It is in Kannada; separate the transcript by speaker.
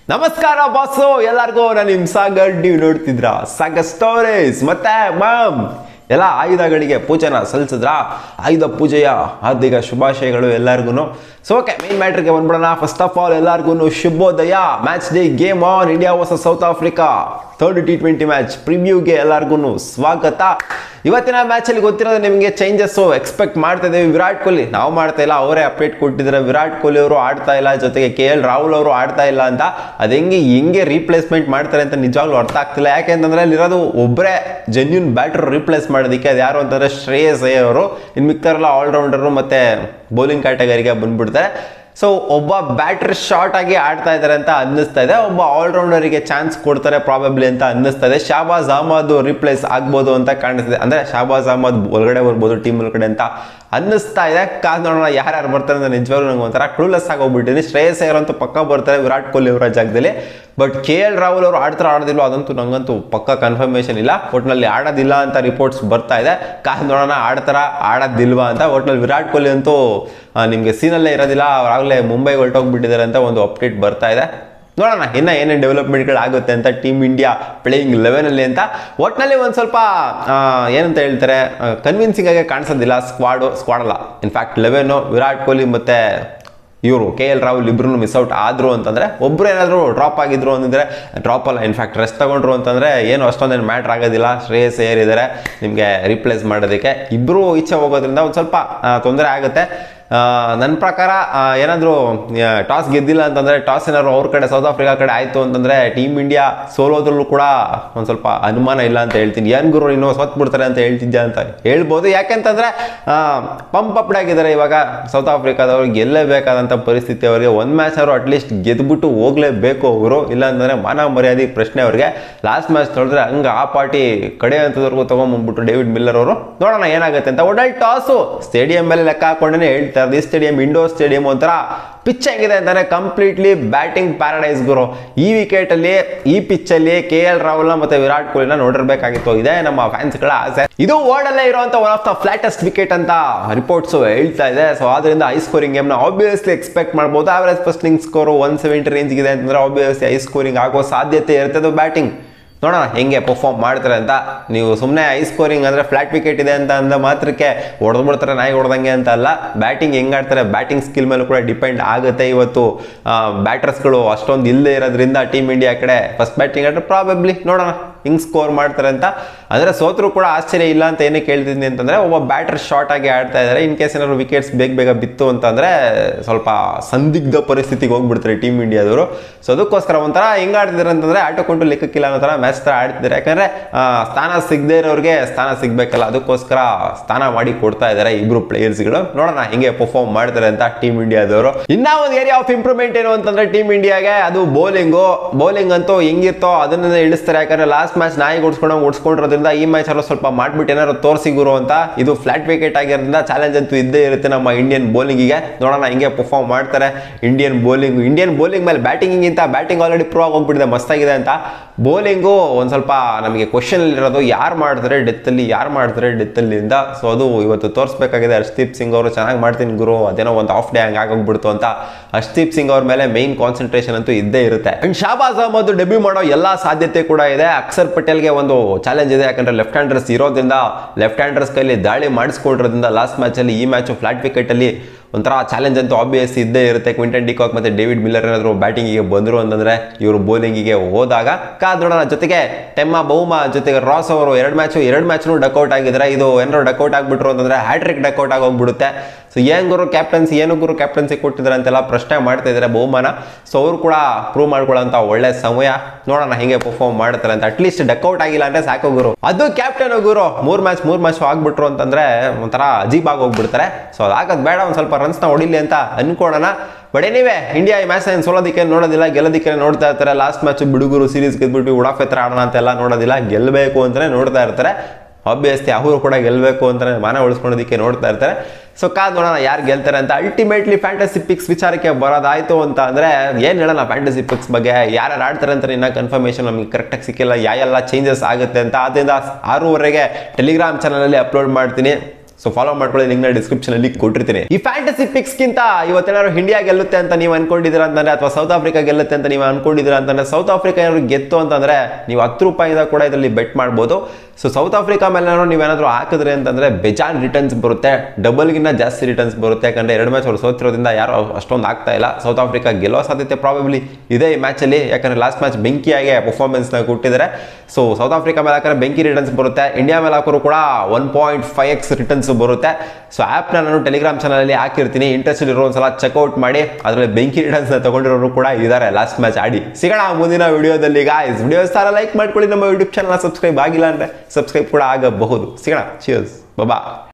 Speaker 1: ನಮಸ್ಕಾರ ಬಾಸು ಎಲ್ಲರಿಗೂ ನಾನು ನಿಮ್ ಸಾಗರ್ ನೀವು ನೋಡ್ತಿದ್ರ ಸಾಗರ್ ಸ್ಟೋರೀಸ್ ಮತ್ತೆ ಮಾಮ್ ಎಲ್ಲ ಆಯುಧಗಳಿಗೆ ಪೂಜೆನ ಸಲ್ಲಿಸಿದ್ರ ಆಯುಧ ಪೂಜೆಯ ಹಾರ್ದಿಕ ಶುಭಾಶಯಗಳು ಎಲ್ಲರಿಗೂ ಸೊ ಓಕೆ ಮೇನ್ ಮ್ಯಾಟ್ರಿಗೆ ಬಂದ್ಬಿಡೋಣ ಫಸ್ಟ್ ಆಫ್ ಆಲ್ ಎಲ್ಲರಿಗೂ ಶುಭೋದಯ match day game on India versus South Africa third T twenty match ಪ್ರಿವ್ಯೂಗೆ ಎಲ್ಲರಿಗೂ ಸ್ವಾಗತ ಇವತ್ತಿನ ಮ್ಯಾಚಲ್ಲಿ ಗೊತ್ತಿರೋದು ನಿಮಗೆ ಚೇಂಜಸ್ ಎಕ್ಸ್ಪೆಕ್ಟ್ ಮಾಡ್ತಾ ಇದ್ದೀವಿ ವಿರಾಟ್ ಕೊಹ್ಲಿ ನಾವು ಮಾಡ್ತಾ ಇಲ್ಲ ಅವರೇ ಅಪ್ಡೇಟ್ ಕೊಟ್ಟಿದ್ದಾರೆ ವಿರಾಟ್ ಕೊಹ್ಲಿ ಅವರು ಆಡ್ತಾ ಇಲ್ಲ ಜೊತೆಗೆ ಕೆ ಎಲ್ ರಾಹುಲ್ ಅವರು ಆಡ್ತಾ ಇಲ್ಲ ಅಂತ ಅದು ಹೆಂಗೆ ಹೆಂಗೆ ರೀಪ್ಲೇಸ್ಮೆಂಟ್ ಮಾಡ್ತಾರೆ ಅಂತ ನಿಜವಾಗ್ಲೂ ಅರ್ಥ ಆಗ್ತಿಲ್ಲ ಯಾಕೆಂತಂದ್ರೆ ಅಲ್ಲಿರೋದು ಒಬ್ಬರೇ ಜೆನ್ಯೂನ್ ಬ್ಯಾಟರ್ ರೀಪ್ಲೇಸ್ ಮಾಡೋದಕ್ಕೆ ಅದು ಯಾರು ಅಂತಂದ್ರೆ ಶ್ರೇಯಸ್ ಅಯ್ಯರ್ ಅವರು ಇನ್ನು ಮಿಕ್ತಾರಲ್ಲ ಆಲ್ರೌಂಡರು ಮತ್ತೆ ಬೌಲಿಂಗ್ ಕ್ಯಾಟಗರಿಗೆ ಬಂದ್ಬಿಡ್ತಾರೆ ಸೊ ಒಬ್ಬ ಬ್ಯಾಟರ್ ಶಾರ್ಟ್ ಆಗಿ ಆಡ್ತಾ ಇದ್ದಾರೆ ಅಂತ ಅನ್ನಿಸ್ತಾ ಇದೆ ಒಬ್ಬ ಆಲ್ರೌಂಡರಿಗೆ ಚಾನ್ಸ್ ಕೊಡ್ತಾರೆ ಪ್ರಾಬಬ್ಲಿ ಅಂತ ಅನ್ನಿಸ್ತಾ ಇದೆ ಶಾಬಾಜ್ ಅಹಮದ್ ರಿಪ್ಲೇಸ್ ಆಗ್ಬೋದು ಅಂತ ಕಾಣಿಸ್ತಿದೆ ಅಂದ್ರೆ ಶಾಬಾಜ್ ಅಹಮದ್ ಒಳಗಡೆ ಬರ್ಬೋದು ಟೀಮ್ ಒಳಗಡೆ ಅಂತ ಅನ್ನಿಸ್ತಾ ಇದೆ ಕಾದ್ ನೋಡೋಣ ಯಾರ್ಯಾರು ಬರ್ತಾರೆ ಅಂತ ನಿಜವಾಗ್ಲೂ ನಂಗೆ ಒಂಥರ ಕ್ಲೂಲೆಸ್ ಆಗೋಗ್ಬಿಟ್ಟಿದ್ದೀನಿ ಶ್ರೇಯಸ್ ಅಯ್ಯರ್ ಅಂತೂ ಪಕ್ಕ ಬರ್ತಾರೆ ವಿರಾಟ್ ಕೊಹ್ಲಿ ಅವರ ಜಾಗದಲ್ಲಿ ಬಟ್ ಕೆ ಎಲ್ ರಾಹುಲ್ ಅವರು ಆಡ್ತಾರ ಆಡೋದಿಲ್ಲ ಅದಂತೂ ನಂಗಂತೂ ಪಕ್ಕ ಕನ್ಫರ್ಮೇಷನ್ ಇಲ್ಲ ಒಟ್ನಲ್ಲಿ ಆಡೋದಿಲ್ಲ ಅಂತ ರಿಪೋರ್ಟ್ಸ್ ಬರ್ತಾ ಇದೆ ಕಾದ್ ನೋಡೋಣ ಆಡ್ತಾರ ಆಡೋದಿಲ್ವಾ ಅಂತ ಒಟ್ನಲ್ಲಿ ವಿರಾಟ್ ಕೊಹ್ಲಿ ಅಂತೂ ನಿಮಗೆ ಸೀನಲ್ಲೇ ಇರೋದಿಲ್ಲ ಆಗಲೇ ಮುಂಬೈಗೆ ಹೊರಟೋಗ್ಬಿಟ್ಟಿದ್ದಾರೆ ಅಂತ ಒಂದು ಅಪ್ಡೇಟ್ ಬರ್ತಾ ಇದೆ ನೋಡೋಣ ಇನ್ನ ಏನೇನು ಡೆವಲಪ್ಮೆಂಟ್ಗಳು ಆಗುತ್ತೆ ಅಂತ ಟೀಮ್ ಇಂಡಿಯಾ ಪ್ಲೇಯಿಂಗ್ ಲೆವೆನಲ್ಲಿ ಅಂತ ಒಟ್ಟಿನಲ್ಲಿ ಒಂದು ಸ್ವಲ್ಪ ಆ, ಏನಂತ ಹೇಳ್ತಾರೆ ಕನ್ವಿನ್ಸಿಂಗ್ ಆಗಿ ಕಾಣಿಸೋದಿಲ್ಲ ಸ್ಕ್ವಾಡು ಸ್ಕ್ವಾಡ್ ಅಲ್ಲ ಇನ್ಫ್ಯಾಕ್ಟ್ ಲೆವೆನು ವಿರಾಟ್ ಕೊಹ್ಲಿ ಮತ್ತೆ ಇವರು ಕೆ ಎಲ್ ರಾಹುಲ್ ಇಬ್ರು ಮಿಸ್ ಔಟ್ ಆದ್ರು ಅಂತಂದ್ರೆ ಒಬ್ರು ಏನಾದರೂ ಡ್ರಾಪ್ ಆಗಿದ್ರು ಅಂತಂದ್ರೆ ಡ್ರಾಪ್ ಅಲ್ಲ ಇನ್ಫ್ಯಾಕ್ಟ್ ರೆಸ್ಟ್ ತಗೊಂಡ್ರು ಅಂತಂದ್ರೆ ಏನು ಅಷ್ಟೊಂದೇನು ಮ್ಯಾಟ್ರ್ ಆಗೋದಿಲ್ಲ ಶ್ರೇಯಸ್ ಅಯ್ಯರ್ ಇದ್ದಾರೆ ನಿಮಗೆ ರಿಪ್ಲೇಸ್ ಮಾಡೋದಕ್ಕೆ ಇಬ್ಬರು ಈಚೆ ಹೋಗೋದ್ರಿಂದ ಒಂದು ಸ್ವಲ್ಪ ತೊಂದರೆ ಆಗುತ್ತೆ ನನ್ನ ಪ್ರಕಾರ ಏನಾದರೂ ಟಾಸ್ ಗೆದ್ದಿಲ್ಲ ಅಂತಂದರೆ ಟಾಸ್ ಏನಾದ್ರು ಅವ್ರ ಕಡೆ ಸೌತ್ ಆಫ್ರಿಕಾ ಕಡೆ ಆಯಿತು ಅಂತಂದರೆ ಟೀಮ್ ಇಂಡಿಯಾ ಸೋಲೋದ್ರಲ್ಲೂ ಕೂಡ ಒಂದು ಸ್ವಲ್ಪ ಅನುಮಾನ ಇಲ್ಲ ಅಂತ ಹೇಳ್ತೀನಿ ಏನು ಗುರು ಇನ್ನೂ ಸೋತ್ ಬಿಡ್ತಾರೆ ಅಂತ ಹೇಳ್ತಿದ್ದೆ ಅಂತ ಹೇಳ್ಬೋದು ಯಾಕೆಂತಂದರೆ ಪಂಪ್ ಅಪ್ಡ್ ಆಗಿದ್ದಾರೆ ಇವಾಗ ಸೌತ್ ಆಫ್ರಿಕಾದವ್ರು ಗೆಲ್ಲೇಬೇಕಾದಂಥ ಪರಿಸ್ಥಿತಿ ಅವರಿಗೆ ಒಂದು ಮ್ಯಾಚ್ ಅವರು ಅಟ್ಲೀಸ್ಟ್ ಗೆದ್ಬಿಟ್ಟು ಹೋಗಲೇಬೇಕು ಅವರು ಇಲ್ಲ ಅಂತಂದರೆ ಮಾನ ಮರ್ಯಾದೆ ಪ್ರಶ್ನೆ ಅವ್ರಿಗೆ ಲಾಸ್ಟ್ ಮ್ಯಾಚ್ ನೋಡಿದ್ರೆ ಹಂಗೆ ಆ ಪಾರ್ಟಿ ಕಡೆ ಅಂತದವರೆಗೂ ತೊಗೊಂಬಂದ್ಬಿಟ್ಟು ಡೇವಿಡ್ ಮಿಲ್ಲರ್ ಅವರು ನೋಡೋಣ ಏನಾಗುತ್ತೆ ಅಂತ ಒಡಲ್ ಟಾಸು ಸ್ಟೇಡಿಯಂ ಮೇಲೆ ಲೆಕ್ಕ ಹಾಕೊಂಡೇ ಹೇಳ್ತಾ ಇರೋದು ಈ ಸ್ಟೇಡಿಯಂ ಇಂಡೋರ್ ಸ್ಟೇಡಿಯಂ ಒಂಥರ ಪಿಚ್ ಹೆಂಗಿದೆ ಅಂತಾನೆ ಕಂಪ್ಲೀಟ್ಲಿ ಬ್ಯಾಟಿಂಗ್ ಪ್ಯಾರಡೈಸ್ ಗುರು ಈ ವಿಕೆಟ್ ಅಲ್ಲಿ ಈ ಪಿಚ್ ಅಲ್ಲಿ ಕೆ ಎಲ್ ರಾಹುಲ್ ಮತ್ತೆ ವಿರಾಟ್ ಕೊಹ್ಲಿನ ನೋಡಿರ್ಬೇಕಾಗಿತ್ತು ಇದೆ ನಮ್ಮ ಫ್ಯಾನ್ಸ್ಗಳ ಆಸೆ ಇದು ವರ್ಲ್ಡ್ ಅಲ್ಲೇ ಇರುವಂತ one of the flattest wicket ಅಂತ ರಿಪೋರ್ಟ್ಸ್ ಹೇಳ್ತಾ ಇದೆ ಸೊ ಆದ್ರಿಂದ ಹೈ ಸ್ಕೋರಿಂಗ್ ಗೇಮ್ನ ಆಬ್ವಿಯಸ್ಲಿ ಎಕ್ಸ್ಪೆಕ್ಟ್ ಮಾಡ್ಬೋದು ಆವರೇಜ್ ಫಸ್ಟಿಂಗ್ ಸ್ಕೋರ್ ಒನ್ ಸೆವೆಂಟಿ ರೇಂಜ್ ಇದೆ ಅಂತಂದ್ರೆ ಆಬ್ವಿಯಸ್ಲಿ ಹೈ ಸ್ಕೋರಿಂಗ್ ಆಗೋ ಸಾಧ್ಯತೆ ಇರ್ತದೆ ಬ್ಯಾಟಿಂಗ್ ನೋಡೋಣ ಹೆಂಗೆ ಪರ್ಫಾರ್ಮ್ ಮಾಡ್ತಾರೆ ಅಂತ ನೀವು ಸುಮ್ಮನೆ ಹೈ ಸ್ಕೋರಿಂಗ್ ಅಂದರೆ ಫ್ಲಾಟ್ ವಿಕೆಟ್ ಇದೆ ಅಂತ ಅಂದ ಮಾತ್ರಕ್ಕೆ ಹೊಡೆದು ಬಿಡ್ತಾರೆ ನಾಯಿ ಹೊಡೆದಂಗೆ ಅಂತ ಅಲ್ಲ ಬ್ಯಾಟಿಂಗ್ ಹೆಂಗೆ ಆಡ್ತಾರೆ ಬ್ಯಾಟಿಂಗ್ ಸ್ಕಿಲ್ ಮೇಲೂ ಕೂಡ ಡಿಪೆಂಡ್ ಆಗುತ್ತೆ ಇವತ್ತು ಬ್ಯಾಟರ್ಸ್ಗಳು ಅಷ್ಟೊಂದು ಇಲ್ಲದೆ ಇರೋದ್ರಿಂದ ಟೀಮ್ ಇಂಡಿಯಾ ಕಡೆ ಫಸ್ಟ್ ಬ್ಯಾಟಿಂಗ್ ಆಡ್ರೆ ಪ್ರಾಬಬ್ಲಿ ನೋಡೋಣ ಹಿಂಗೆ ಸ್ಕೋರ್ ಮಾಡ್ತಾರೆ ಅಂತ ಅಂದರೆ ಸೋತ್ರು ಕೂಡ ಆಶ್ಚರ್ಯ ಇಲ್ಲ ಅಂತ ಏನಕ್ಕೆ ಹೇಳ್ತಿದ್ದೀನಿ ಅಂತಂದರೆ ಒಬ್ಬ ಬ್ಯಾಟರ್ ಶಾರ್ಟ್ ಆಗಿ ಆಡ್ತಾ ಇದ್ದಾರೆ ಇನ್ ಕೇಸ್ ಏನಾದ್ರು ವಿಕೆಟ್ಸ್ ಬೇಗ ಬೇಗ ಬಿತ್ತು ಅಂತಂದರೆ ಸ್ವಲ್ಪ ಸಂದಿಗ್ಧ ಪರಿಸ್ಥಿತಿಗೆ ಹೋಗ್ಬಿಡ್ತಾರೆ ಟೀಮ್ ಇಂಡಿಯಾದವರು ಸೊ ಅದಕ್ಕೋಸ್ಕರ ಒಂಥರ ಹೆಂಗೆ ಆಡ್ತಿದ್ದಾರೆ ಅಂತಂದರೆ ಆಟಕೊಂಡು ಲೆಕ್ಕಕ್ಕಿಲ್ಲ ಅನ್ನೋ ಥರ ಮ್ಯಾಚ್ ಥರ ಆಡ್ತಿದ್ದಾರೆ ಯಾಕಂದರೆ ಸ್ಥಾನ ಸಿಗದೇ ಇರೋರಿಗೆ ಸ್ಥಾನ ಸಿಗಬೇಕಲ್ಲ ಅದಕ್ಕೋಸ್ಕರ ಸ್ಥಾನ ಮಾಡಿ ಕೊಡ್ತಾ ಇದ್ದಾರೆ ಇಬ್ರು ಪ್ಲೇಯರ್ಸ್ಗಳು ನೋಡೋಣ ಹೆಂಗೆ ಪರ್ಫಾರ್ಮ್ ಮಾಡ್ತಾರೆ ಅಂತ ಟೀಮ್ ಇಂಡಿಯಾದವರು ಇನ್ನ ಒಂದು ಏರಿಯಾ ಆಫ್ ಇಂಪ್ರೂವ್ಮೆಂಟ್ ಏನು ಅಂತಂದ್ರೆ ಟೀಮ್ ಇಂಡಿಯಾಗೆ ಅದು ಬೌಲಿಂಗು ಬೌಲಿಂಗ್ ಅಂತೂ ಹೆಂಗಿರ್ತೋ ಅದನ್ನೇ ಇಳಿಸ್ತಾರೆ ಯಾಕಂದ್ರೆ ಲಾಸ್ಟ್ ಮ್ಯಾಚ್ ನಾಯಿ ಓಡಿಸ್ಕೊಂಡು ಓಡಿಸ್ಕೊಂಡಿರೋದ್ರಿಂದ ಈ ಮ್ಯಾಚ್ ಅಲ್ಲೂ ಸ್ವಲ್ಪ ಮಾಡ್ಬಿಟ್ಟು ಏನಾದ್ರು ತೋರಿಸಿ ಗುರು ಅಂತ ಇದು ಫ್ಲಾಟ್ ವಿಕೆಟ್ ಆಗಿರೋದ್ರಿಂದ ಚಾಲೆಂಜ್ ಅಂತೂ ಇದ್ದೇ ಇರುತ್ತೆ ನಮ್ಮ ಇಂಡಿಯನ್ ಬೌಲಿಂಗಿಗೆ ನೋಡೋಣ ಹಿಂಗೆ ಪರ್ಫಾರ್ಮ್ ಮಾಡ್ತಾರೆ ಇಂಡಿಯನ್ ಬೌಲಿಂಗ್ ಇಂಡಿಯನ್ ಬೌಲಿಂಗ್ ಮೇಲೆ ಬ್ಯಾಟಿಂಗಿಂತ ಬ್ಯಾಟಿಂಗ್ ಆಲ್ರೆಡಿ ಪ್ರೂವ್ ಆಗಿ ಹೋಗ್ಬಿಟ್ಟಿದೆ ಮಸ್ತಾಗಿದೆ ಅಂತ ಬೌಲಿಂಗು ಒಂದು ಸ್ವಲ್ಪ ನಮಗೆ ಕ್ವಶನ್ ಇರೋದು ಯಾರು ಮಾಡ್ತಾರೆ ಡೆತ್ತಲ್ಲಿ ಯಾರು ಮಾಡ್ತಾರೆ ಡೆತ್ತಲ್ಲಿ ಅಂತ ಸೊ ಅದು ಇವತ್ತು ತೋರಿಸ್ಬೇಕಾಗಿದೆ ಹರ್ಷದೀಪ್ ಸಿಂಗ್ ಅವರು ಚೆನ್ನಾಗಿ ಮಾಡ್ತೀನಿ ಗುರು ಅದೇನೋ ಒಂದು ಆಫ್ ಡೇ ಹಂಗೆ ಆಗೋಗ್ಬಿಡ್ತು ಅಂತ ಹರ್ಷದೀಪ್ ಸಿಂಗ್ ಅವ್ರ ಮೇಲೆ ಮೈನ್ ಕಾನ್ಸಂಟ್ರೇಷನ್ ಅಂತೂ ಇದ್ದೇ ಇರುತ್ತೆ ಅಂಡ್ ಶಾಬಾಜ್ ಅಹಮದ್ ಡೆಬ್ಯೂ ಮಾಡೋ ಎಲ್ಲ ಸಾಧ್ಯತೆ ಕೂಡ ಇದೆ ಅಕ್ಷರ್ ಪಟೇಲ್ಗೆ ಒಂದು ಚಾಲೆಂಜ್ ಇದೆ ಯಾಕಂದ್ರೆ ಲೆಫ್ಟ್ ಹ್ಯಾಂಡರ್ಸ್ ಇರೋದ್ರಿಂದ ಲೆಫ್ಟ್ ಹ್ಯಾಂಡರ್ಸ್ ಕೈಲಿ ದಾಳಿ ಮಾಡಿಸ್ಕೊಂಡಿರೋದ್ರಿಂದ ಲಾಸ್ಟ್ ಮ್ಯಾಚಲ್ಲಿ ಈ ಮ್ಯಾಚು ಫ್ಲಾಟ್ ವಿಕೆಟಲ್ಲಿ ಒಂಥರ ಚಾಲೆಂಜ್ ಅಂತೂ ಆಬ್ವಿಯಸ್ ಇದ್ದೇ ಇರುತ್ತೆ ಕ್ವಿಂಟನ್ ಡಿಕಾಕ್ ಮತ್ತೆ ಡೇವಿಡ್ ಮಿಲ್ಲರ್ ಏನಾದರೂ ಬ್ಯಾಟಿಂಗಿಗೆ ಬಂದರು ಅಂತಂದ್ರೆ ಇವರು ಬೌಲಿಂಗಿಗೆ ಹೋದಾಗ ಕಾದ್ ನೋಡೋಣ ಜೊತೆಗೆ ಟೆಮ್ಮ ಬೌಮಾ ಜೊತೆಗೆ ರಾಸ್ ಅವರು ಎರಡು ಮ್ಯಾಚು ಎರಡು ಮ್ಯಾಚ್ನು ಡಕೌಟ್ ಆಗಿದ್ರೆ ಇದು ಏನಾದ್ರು ಡಕೌಟ್ ಆಗ್ಬಿಟ್ರು ಅಂತಂದ್ರೆ ಹ್ಯಾಟ್ರಿಕ್ ಡಕೌಟ್ ಆಗೋಗ್ಬಿಡುತ್ತೆ ಸೊ ಏನ್ ಗುರು ಕ್ಯಾಪ್ಟನ್ಸಿ ಏನು ಗುರು ಕ್ಯಾಪ್ಟನ್ಸಿ ಕೊಟ್ಟಿದ್ದಾರೆ ಅಂತೆಲ್ಲ ಪ್ರಶ್ನೆ ಮಾಡ್ತಾ ಇದ್ದಾರೆ ಬಹುಮಾನ ಸೊ ಅವರು ಕೂಡ ಪ್ರೂವ್ ಮಾಡ್ಕೊಳ್ಳೋಂಥ ಒಳ್ಳೆ ಸಮಯ ನೋಡೋಣ ಹೆಂಗೆ ಪರ್ಫಾರ್ಮ್ ಮಾಡ್ತಾರೆ ಅಂತ ಅಟ್ಲೀಸ್ಟ್ ಡಕೌಟ್ ಆಗಿಲ್ಲ ಅಂದ್ರೆ ಸಾಕು ಗುರು ಅದು ಕ್ಯಾಪ್ಟನ್ ಗುರು ಮೂರ್ ಮ್ಯಾಚ್ ಮೂರ್ ಮ್ಯಾಚ್ ಆಗ್ಬಿಟ್ರು ಅಂತಂದ್ರೆ ಒಂಥರ ಅಜೀಬ್ ಆಗಿ ಹೋಗ್ಬಿಡ್ತಾರೆ ಸೊ ಅದಾಗದ್ ಬೇಡ ಒಂದ್ ಸ್ವಲ್ಪ ರನ್ಸ್ನ ಹೊಡಿಲಿ ಅಂತ ಅನ್ಕೊಳ್ಳೋಣ ಬಟ್ ಎನಿವೆ ಇಂಡಿಯಾ ಈ ಮ್ಯಾಚ್ ಏನು ಸೋಲೋದಕ್ಕೆ ನೋಡೋದಿಲ್ಲ ಗೆಲ್ಲೋದಕ್ಕೆ ನೋಡ್ತಾ ಇರ್ತಾರೆ ಲಾಸ್ಟ್ ಮ್ಯಾಚ್ ಬಿಡುಗರು ಸೀರೀಸ್ ಗೆದ್ಬಿಟ್ಟು ಉಡಾಫ್ ಹತ್ರ ಆಡೋಣ ಅಂತೆಲ್ಲ ನೋಡೋದಿಲ್ಲ ಗೆಲ್ಲಬೇಕು ಅಂತಾನೆ ನೋಡ್ತಾ ಇರ್ತಾರೆ ಆಬ್ವಿಯಸ್ಲಿ ಅವರು ಕೂಡ ಗೆಲ್ಲಬೇಕು ಅಂತಾನೆ ಮಾನ ಉಳಿಸ್ಕೊಳ್ಳೋದಕ್ಕೆ ನೋಡ್ತಾ ಇರ್ತಾರೆ ಸೊ ಕಾದ್ ನೋಡೋಣ ಯಾರು ಗೆಲ್ತಾರೆ ಅಂತ ಅಲ್ಟಿಮೇಟ್ಲಿ ಫ್ಯಾಂಟಸಿ ಪಿಕ್ಸ್ ವಿಚಾರಕ್ಕೆ ಬರೋದಾಯ್ತು ಅಂತ ಅಂದ್ರೆ ಏನು ಹೇಳೋಣ ಫ್ಯಾಂಟಸಿ ಪಿಕ್ಸ್ ಬಗ್ಗೆ ಯಾರು ಆಡ್ತಾರೆ ಅಂತ ಇನ್ನ ಕನ್ಫರ್ಮೇಷನ್ ನಮಗೆ ಕರೆಕ್ಟಾಗಿ ಸಿಕ್ಕಿಲ್ಲ ಯಾವೆಲ್ಲ ಚೇಂಜಸ್ ಆಗುತ್ತೆ ಅಂತ ಆದ್ದರಿಂದ ಆರೂವರೆಗೆ ಟೆಲಿಗ್ರಾಮ್ ಚಾನಲಲ್ಲಿ ಅಪ್ಲೋಡ್ ಮಾಡ್ತೀನಿ ಸೊ ಫಾಲೋ ಮಾಡ್ಕೊಳ್ಳಿ ಲಿಂಕ್ ಡಿಸ್ಕ್ರಿಪ್ಷನ್ ಅಲ್ಲಿ ಕೊಟ್ಟಿರ್ತೀನಿ ಈ ಫ್ಯಾಂಟಸಿ ಪಿಕ್ಸ್ ಗಿಂತ ಇವತ್ತೇನಾದ್ರು ಇಂಡಿಯಾ ಗೆಲ್ಲುತ್ತೆ ಅಂತ ನೀವು ಅನ್ಕೊಂಡಿದ್ದೀರಾ ಅಂತಂದ್ರೆ ಅಥವಾ ಸೌತ್ ಆಫ್ರಿಕಾ ಗೆಲ್ಲುತ್ತೆ ಅಂತ ನೀವು ಅನ್ಕೊಂಡಿದ್ದೀರಾ ಅಂತಂದ್ರೆ ಸೌತ್ ಆಫ್ರಿಕಾ ಏನಾದ್ರು ಗೆತ್ತು ಅಂತಂದ್ರೆ ನೀವು ಹತ್ತು ರೂಪಾಯಿಂದ ಕೂಡ ಇದರಲ್ಲಿ ಬೆಟ್ ಮಾಡ್ಬೋದು ಸೊ ಸೌತ್ ಆಫ್ರಿಕಾ ಮೇಲೆ ಏನಾದ್ರು ನೀವೇನಾದ್ರೂ ಹಾಕಿದ್ರಿ ಅಂತಂದ್ರೆ ಬೇಜಾನ್ ರಿಟರ್ನ್ಸ್ ಬರುತ್ತೆ ಡಬಲ್ಗಿನ್ನ ಜಾಸ್ತಿ ರಿಟರ್ನ್ಸ್ ಬರುತ್ತೆ ಯಾಕಂದ್ರೆ ಎರಡು ಮ್ಯಾಚ್ ಅವ್ರು ಸೋತಿರೋದ್ರಿಂದ ಯಾರು ಅಷ್ಟೊಂದು ಆಗ್ತಾ ಇಲ್ಲ ಸೌತ್ ಆಫ್ರಿಕಾ ಗೆಲ್ಲೋ ಸಾಧ್ಯತೆ ಪ್ರಾಬಬ್ಲಿ ಇದೆ ಈ ಮ್ಯಾಚಲ್ಲಿ ಯಾಕಂದ್ರೆ ಲಾಸ್ಟ್ ಮ್ಯಾಚ್ ಬೆಂಕಿಯಾಗೆ ಪರ್ಫಾರ್ಮೆನ್ಸ್ನ ಕೊಟ್ಟಿದ್ದಾರೆ ಸೊ ಸೌತ್ ಆಫ್ರಿಕಾ ಮೇಲೆ ಹಾಕಿದ್ರೆ ಬೆಂಕಿ ರಿಟರ್ನ್ಸ್ ಬರುತ್ತೆ ಇಂಡಿಯಾ ಮೇಲೆ ಹಾಕೋರು ಕೂಡ one point five X returns ಬರುತ್ತೆ ಸೊ ಆ್ಯಪ್ನ ನಾನು ಟೆಲಿಗ್ರಾಮ್ ಚಾನಲಲ್ಲಿ ಹಾಕಿರ್ತೀನಿ ಇಂಟ್ರೆಸ್ಟ್ ಇರೋ ಒಂದ್ಸಲ ಚೆಕ್ಔಟ್ ಮಾಡಿ ಅದರಲ್ಲಿ ಬೆಂಕಿ ರಿಟರ್ನ್ಸ್ನ ತಗೊಂಡಿರೋರು ಕೂಡ ಇದ್ದಾರೆ ಲಾಸ್ಟ್ ಮ್ಯಾಚ್ ಆಡಿ ಸಿಗೋಣ ಮುಂದಿನ ವಿಡಿಯೋದಲ್ಲಿ ಗಾಯ್ಸ್ ವಿಡಿಯೋ ಸಾರ ಲೈಕ್ ಮಾಡ್ಕೊಳ್ಳಿ ನಮ್ಮ ಯೂಟ್ಯೂಬ್ ಚಾನಲ್ ಸಬ್ಸ್ಕ್ರೈಬ್ ಆಗಿಲ್ಲ ಅಂದರೆ ಸಬ್ಸ್ಕ್ರೈಬ್ ಕೂಡ ಆಗಬಹುದು ಸಿಗೋಣ ಚಿಯರ್ಸ್ ಬಾಬಾ